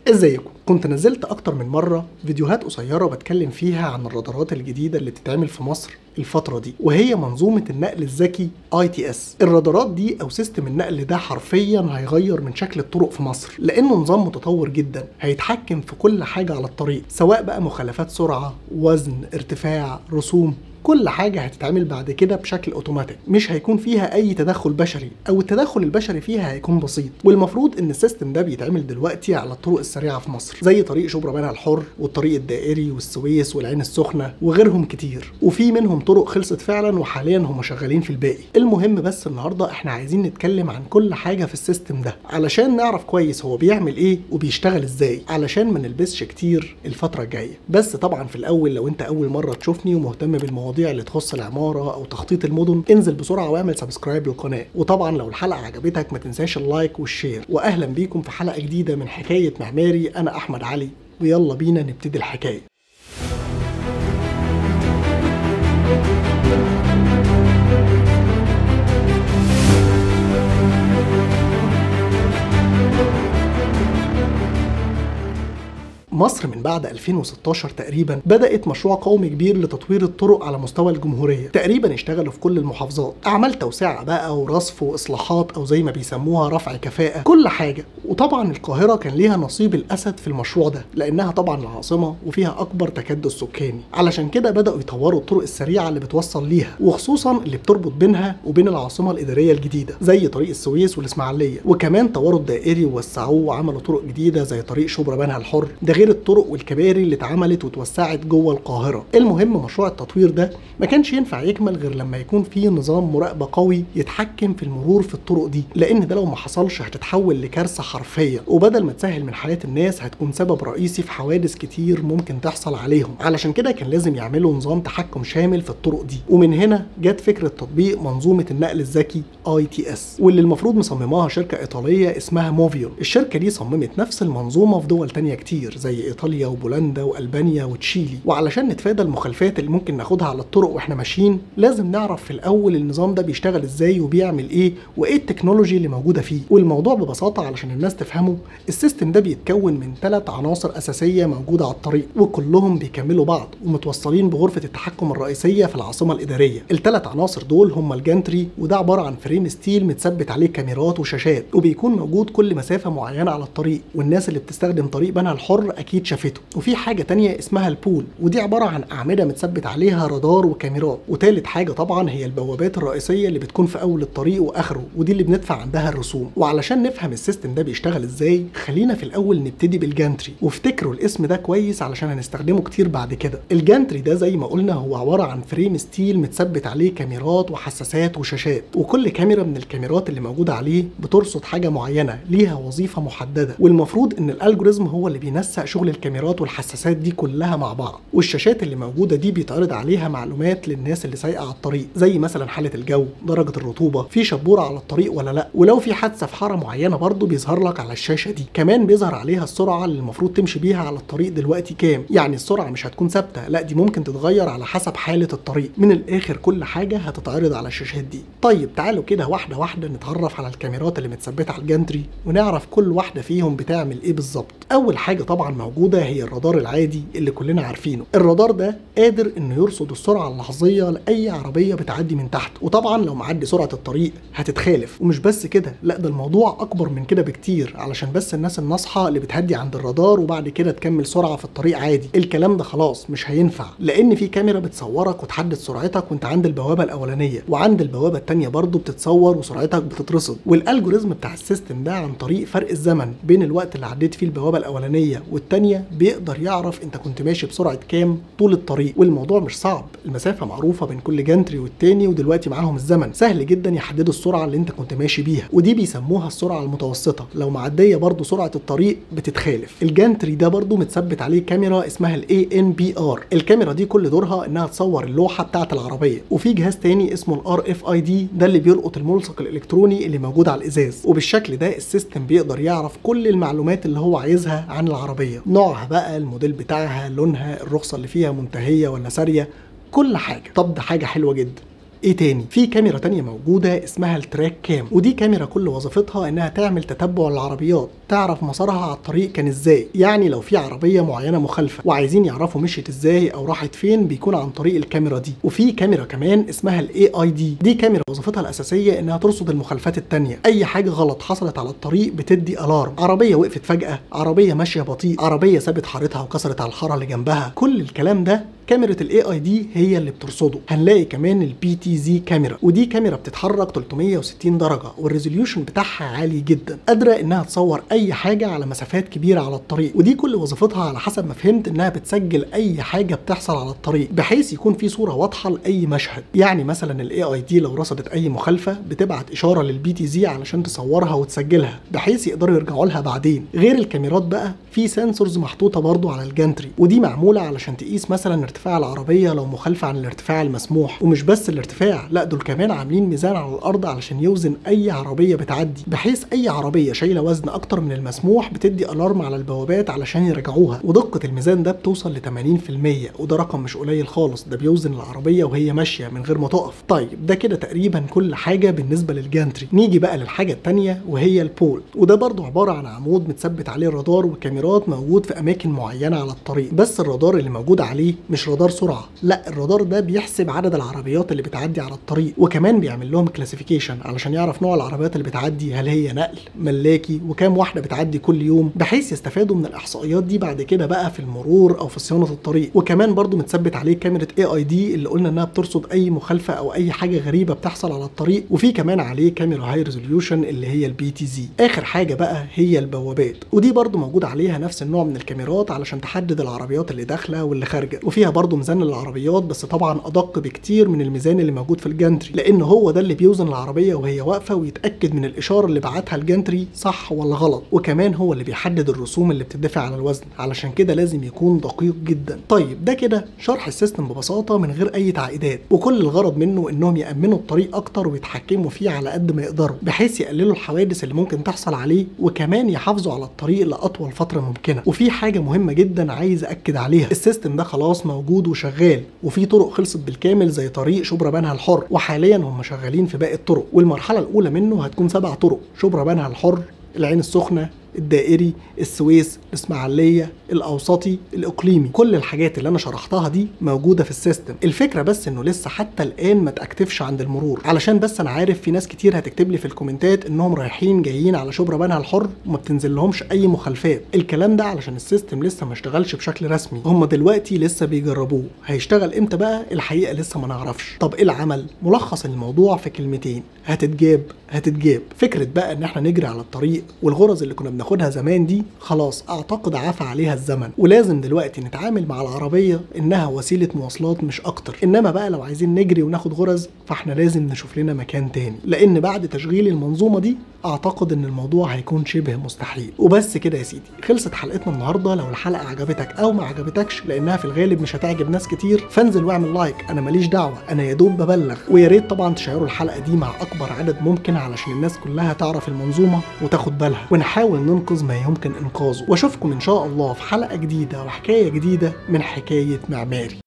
ازيكم كنت نزلت اكتر من مره فيديوهات قصيره بتكلم فيها عن الرادارات الجديده اللي بتتعمل في مصر الفتره دي وهي منظومه النقل الذكي اي تي اس الرادارات دي او سيستم النقل ده حرفيا هيغير من شكل الطرق في مصر لانه نظام متطور جدا هيتحكم في كل حاجه على الطريق سواء بقى مخالفات سرعه وزن ارتفاع رسوم كل حاجة هتتعمل بعد كده بشكل اوتوماتيك مش هيكون فيها اي تدخل بشري او التدخل البشري فيها هيكون بسيط والمفروض ان السيستم ده بيتعمل دلوقتي على الطرق السريعة في مصر زي طريق شبرا بنها الحر والطريق الدائري والسويس والعين السخنة وغيرهم كتير وفي منهم طرق خلصت فعلا وحاليا هم شغالين في الباقي المهم بس النهاردة احنا عايزين نتكلم عن كل حاجة في السيستم ده علشان نعرف كويس هو بيعمل ايه وبيشتغل ازاي علشان ما نلبسش كتير الفترة الجاية بس طبعا في الاول لو انت اول مرة تشوفني ومهتم بالمواضيع المواضيع اللي تخص العماره او تخطيط المدن انزل بسرعه واعمل سبسكرايب للقناه وطبعا لو الحلقه عجبتك ما تنساش اللايك والشير واهلا بيكم في حلقه جديده من حكايه معماري انا احمد علي ويلا بينا نبتدي الحكايه مصر من بعد 2016 تقريبا بدأت مشروع قومي كبير لتطوير الطرق على مستوى الجمهورية تقريبا اشتغلوا في كل المحافظات أعمال توسعة بقى ورصف وإصلاحات أو زي ما بيسموها رفع كفاءة كل حاجة وطبعا القاهرة كان ليها نصيب الأسد في المشروع ده لأنها طبعا العاصمة وفيها أكبر تكدس سكاني علشان كده بدأوا يطوروا الطرق السريعة اللي بتوصل ليها وخصوصا اللي بتربط بينها وبين العاصمة الإدارية الجديدة زي طريق السويس والإسماعيلية وكمان طوروا الدائري ووسعوه وعملوا طرق جديدة زي طريق شبرا بنها الحر ده غير الطرق والكباري اللي اتعملت وتوسعت جوه القاهره المهم مشروع التطوير ده ما كانش ينفع يكمل غير لما يكون فيه نظام مراقبه قوي يتحكم في المرور في الطرق دي لان ده لو ما حصلش هتتحول لكارثه حرفيا وبدل ما تسهل من حياه الناس هتكون سبب رئيسي في حوادث كتير ممكن تحصل عليهم علشان كده كان لازم يعملوا نظام تحكم شامل في الطرق دي ومن هنا جت فكره تطبيق منظومه النقل الذكي اي تي اس واللي المفروض مصمماها شركه ايطاليه اسمها موفيون الشركه دي صممت نفس المنظومه في دول تانية كتير زي ايطاليا وبولندا والبانيا وتشيلي وعلشان نتفادى المخالفات اللي ممكن ناخدها على الطرق واحنا ماشيين لازم نعرف في الاول النظام ده بيشتغل ازاي وبيعمل ايه وايه التكنولوجي اللي موجوده فيه والموضوع ببساطه علشان الناس تفهمه السيستم ده بيتكون من ثلاث عناصر اساسيه موجوده على الطريق وكلهم بيكملوا بعض ومتوصلين بغرفه التحكم الرئيسيه في العاصمه الاداريه الثلاث عناصر دول هم الجانتري وده عباره عن فريم ستيل متثبت عليه كاميرات وشاشات وبيكون موجود كل مسافه معينه على الطريق والناس اللي بتستخدم طريق بنها الحر اكيد شافته وفي حاجه تانية اسمها البول ودي عباره عن اعمده متثبت عليها رادار وكاميرات وتالت حاجه طبعا هي البوابات الرئيسيه اللي بتكون في اول الطريق واخره ودي اللي بندفع عندها الرسوم وعلشان نفهم السيستم ده بيشتغل ازاي خلينا في الاول نبتدي بالجانتري وافتكروا الاسم ده كويس علشان هنستخدمه كتير بعد كده الجانتري ده زي ما قلنا هو عباره عن فريم ستيل متثبت عليه كاميرات وحساسات وشاشات وكل كاميرا من الكاميرات اللي موجوده عليه بترصد حاجه معينه ليها وظيفه محدده والمفروض ان الالجوريزم هو اللي بينسق شغل الكاميرات والحساسات دي كلها مع بعض والشاشات اللي موجوده دي بيتعرض عليها معلومات للناس اللي سايقه على الطريق زي مثلا حاله الجو درجه الرطوبه في شبوره على الطريق ولا لا ولو في حادثه في حاره معينه برضه بيظهر لك على الشاشه دي كمان بيظهر عليها السرعه اللي المفروض تمشي بيها على الطريق دلوقتي كام يعني السرعه مش هتكون ثابته لا دي ممكن تتغير على حسب حاله الطريق من الاخر كل حاجه هتتعرض على الشاشات دي طيب تعالوا كده واحده واحده نتعرف على الكاميرات اللي متثبته على الجنتري ونعرف كل واحده فيهم بتعمل ايه بالظبط اول حاجه طبعا موجوده هي الرادار العادي اللي كلنا عارفينه الرادار ده قادر انه يرصد السرعه اللحظيه لاي عربيه بتعدي من تحت وطبعا لو معدي سرعه الطريق هتتخالف ومش بس كده لا ده الموضوع اكبر من كده بكتير علشان بس الناس الناصحه اللي بتهدي عند الرادار وبعد كده تكمل سرعه في الطريق عادي الكلام ده خلاص مش هينفع لان في كاميرا بتصورك وتحدد سرعتك وانت عند البوابه الاولانيه وعند البوابه الثانيه برضه بتتصور وسرعتك بتترصد والالجوريزم بتاع السيستم ده عن طريق فرق الزمن بين الوقت اللي عديت فيه البوابه الاولانيه والثانيه بيقدر يعرف انت كنت ماشي بسرعه كام طول الطريق والموضوع مش صعب المسافه معروفه بين كل جنتري والتاني ودلوقتي معاهم الزمن سهل جدا يحددوا السرعه اللي انت كنت ماشي بيها ودي بيسموها السرعه المتوسطه لو معديه برضه سرعه الطريق بتتخالف الجنتري ده برضه متثبت عليه كاميرا اسمها الاي ان بي ار الكاميرا دي كل دورها انها تصور اللوحه بتاعه العربيه وفي جهاز تاني اسمه الار اف اي دي ده اللي بيلقط الملصق الالكتروني اللي موجود على الازاز وبالشكل ده السيستم بيقدر يعرف كل المعلومات اللي هو عايزها عن العربيه نوعها بقى الموديل بتاعها لونها الرخصه اللي فيها منتهيه ولا ساريه كل حاجه طب ده حاجه حلوه جدا ايه تاني في كاميرا تانية موجودة اسمها التراك كام ودي كاميرا كل وظيفتها انها تعمل تتبع للعربيات تعرف مسارها على الطريق كان ازاي يعني لو في عربية معينة مخالفة وعايزين يعرفوا مشيت ازاي او راحت فين بيكون عن طريق الكاميرا دي وفي كاميرا كمان اسمها الاي اي دي دي كاميرا وظيفتها الاساسية انها ترصد المخالفات التانية اي حاجة غلط حصلت على الطريق بتدي الارم عربية وقفت فجأة عربية ماشية بطيء عربية سابت حارتها وكسرت على الحارة اللي جنبها كل الكلام ده كاميرا الاي اي دي هي اللي بترصده هنلاقي كمان البي تي زي كاميرا ودي كاميرا بتتحرك 360 درجه والريزوليوشن بتاعها عالي جدا قادره انها تصور اي حاجه على مسافات كبيره على الطريق ودي كل وظيفتها على حسب ما فهمت انها بتسجل اي حاجه بتحصل على الطريق بحيث يكون في صوره واضحه لاي مشهد يعني مثلا الاي اي دي لو رصدت اي مخالفه بتبعت اشاره للبي تي زي علشان تصورها وتسجلها بحيث يقدروا يرجعوا لها بعدين غير الكاميرات بقى في سنسورز محطوطه برضو على الجانتري ودي معموله علشان تقيس مثلا ارتفاع العربيه لو مخالفه عن الارتفاع المسموح ومش بس الارتفاع لا دول كمان عاملين ميزان على الارض علشان يوزن اي عربيه بتعدي بحيث اي عربيه شايله وزن اكتر من المسموح بتدي الارم على البوابات علشان يرجعوها ودقه الميزان ده بتوصل ل 80% وده رقم مش قليل خالص ده بيوزن العربيه وهي ماشيه من غير ما تقف طيب ده كده تقريبا كل حاجه بالنسبه للجانتري نيجي بقى للحاجه الثانيه وهي البول وده برضو عباره عن عمود متثبت عليه الرادار وكاميرات موجود في اماكن معينه على الطريق بس الرادار اللي موجود عليه مش رادار سرعه لا الرادار ده بيحسب عدد العربيات اللي بتعدي على الطريق وكمان بيعمل لهم كلاسيفيكيشن علشان يعرف نوع العربيات اللي بتعدي هل هي نقل ملاكي وكام واحده بتعدي كل يوم بحيث يستفادوا من الاحصائيات دي بعد كده بقى في المرور او في صيانه الطريق وكمان برضو متثبت عليه كاميرا اي اي دي اللي قلنا انها بترصد اي مخالفه او اي حاجه غريبه بتحصل على الطريق وفي كمان عليه كاميرا هاي ريزوليوشن اللي هي البي تي زي اخر حاجه بقى هي البوابات ودي برضو موجود عليها نفس النوع من الكاميرات علشان تحدد العربيات اللي داخله واللي خارجه وفيها برضو ميزان للعربيات بس طبعا ادق بكتير من الميزان اللي موجود في الجانتري لان هو ده اللي بيوزن العربيه وهي واقفه ويتاكد من الاشاره اللي بعتها الجانتري صح ولا غلط وكمان هو اللي بيحدد الرسوم اللي بتدفع على الوزن علشان كده لازم يكون دقيق جدا طيب ده كده شرح السيستم ببساطه من غير اي تعقيدات وكل الغرض منه انهم يامنوا الطريق اكتر ويتحكموا فيه على قد ما يقدروا بحيث يقللوا الحوادث اللي ممكن تحصل عليه وكمان يحافظوا على الطريق لاطول فتره ممكنه وفي حاجه مهمه جدا عايز اكد عليها السيستم ده خلاص موجود وشغال وفي طرق خلصت بالكامل زي طريق شبرا بنها الحر وحاليا هم شغالين في باقي الطرق والمرحله الاولى منه هتكون سبع طرق شبرا بنها الحر العين السخنه الدائري السويس الاسماعيليه الاوسطي الاقليمي كل الحاجات اللي انا شرحتها دي موجوده في السيستم الفكره بس انه لسه حتى الان ما تاكتفش عند المرور علشان بس انا عارف في ناس كتير هتكتب لي في الكومنتات انهم رايحين جايين على شبرا بنها الحر وما بتنزل لهمش اي مخالفات الكلام ده علشان السيستم لسه ما اشتغلش بشكل رسمي هم دلوقتي لسه بيجربوه هيشتغل امتى بقى الحقيقه لسه ما نعرفش طب ايه العمل ملخص الموضوع في كلمتين هتتجاب هتتجاب فكره بقى ان احنا نجري على الطريق والغرز اللي كنا بناخدها زمان دي خلاص اعتقد عفى عليها الزمن ولازم دلوقتي نتعامل مع العربيه انها وسيله مواصلات مش اكتر انما بقى لو عايزين نجري وناخد غرز فاحنا لازم نشوف لنا مكان تاني لان بعد تشغيل المنظومه دي اعتقد ان الموضوع هيكون شبه مستحيل وبس كده يا سيدي خلصت حلقتنا النهارده لو الحلقه عجبتك او ما عجبتكش لانها في الغالب مش هتعجب ناس كتير فانزل واعمل لايك انا ماليش دعوه انا يا دوب ببلغ ويا ريت طبعا تشيروا الحلقه دي مع اكبر عدد ممكن علشان الناس كلها تعرف المنظومه وتاخد بالها ونحاول ننقذ ما يمكن انقاذه واشوفكم ان شاء الله في حلقه جديده وحكايه جديده من حكايه معماري